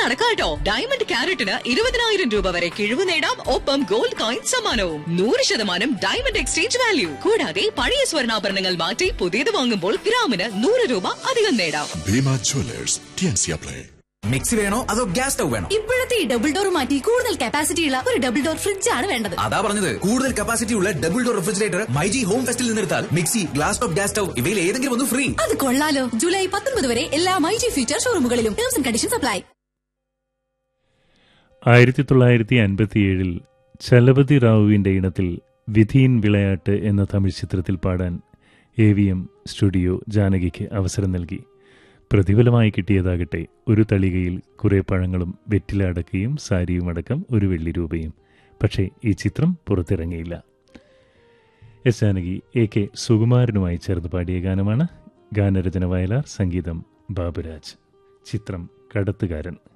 നടക്കാട്ടോ diamond ക്യാരറ്റിന് ഇരുപതിനായിരം രൂപ വരെ കിഴിവ് നേടാം ഒപ്പം ഗോൾഡ് കോയിൻ സമ്മാനവും നൂറ് ശതമാനം ഡയമണ്ട് എക്സ്ചേഞ്ച് വാല്യൂ കൂടാതെ പഴയ സ്വർണ്ണാഭരണങ്ങൾ മാറ്റി പുതിയത് വാങ്ങുമ്പോൾ ഗ്രാമിന് നൂറ് രൂപ അധികം നേടാം ഭീമ ജ്വല്ലേഴ്സ് ടിയൻസിയ പ്ലേ മിക്സി വേണോ അതോ ഗ്യാസ് സ്റ്റൗ വേണോ ഇപ്പോഴത്തെ ഈ ഡബിൾ ഡോർ മാറ്റി കൂടുതൽ കപ്പാസിറ്റി ഉള്ള ഒരു ഡബിൾ ഡോർ ഫ്രിഡ്ജ് ആണ് വേണ്ടത് അതാ പറഞ്ഞത് കൂടുതൽ കപ്പാസിറ്റി ഉള്ള double door refrigerator myG home ഫെസ്റ്റിൽ നിന്നെടുത്താൽ mixie glass top gas stove ഇവയിൽ ഏതെങ്കിലും ഒന്ന് ഫ്രീ അത് കൊള്ളാലോ ജൂലൈ പത്തൊൻപത് വരെ എല്ലാ മൈജി ഫ്യൂച്ചർ ഷോറൂമുകളിലും ടേംസ് ആൻഡ് കണ്ടീഷൻസ് അപ്ലൈ ആയിരത്തി തൊള്ളായിരത്തി അൻപത്തിയേഴിൽ ചലപതി റാവുവിൻ്റെ ഇനത്തിൽ വിധീൻ വിളയാട്ട് എന്ന തമിഴ് ചിത്രത്തിൽ പാടാൻ എ വി എം സ്റ്റുഡിയോ ജാനകിക്ക് അവസരം നൽകി പ്രതിഫലമായി കിട്ടിയതാകട്ടെ ഒരു തളികയിൽ കുറേ പഴങ്ങളും വെറ്റില അടക്കയും സാരിയും അടക്കം ഒരു വെള്ളി രൂപയും പക്ഷേ ഈ ചിത്രം പുറത്തിറങ്ങിയില്ല എസ് ജാനകി എ കെ സുകുമാരനുമായി ചേർന്ന് പാടിയ ഗാനമാണ് ഗാനരചന വയലാർ സംഗീതം ബാബുരാജ് ചിത്രം കടത്തുകാരൻ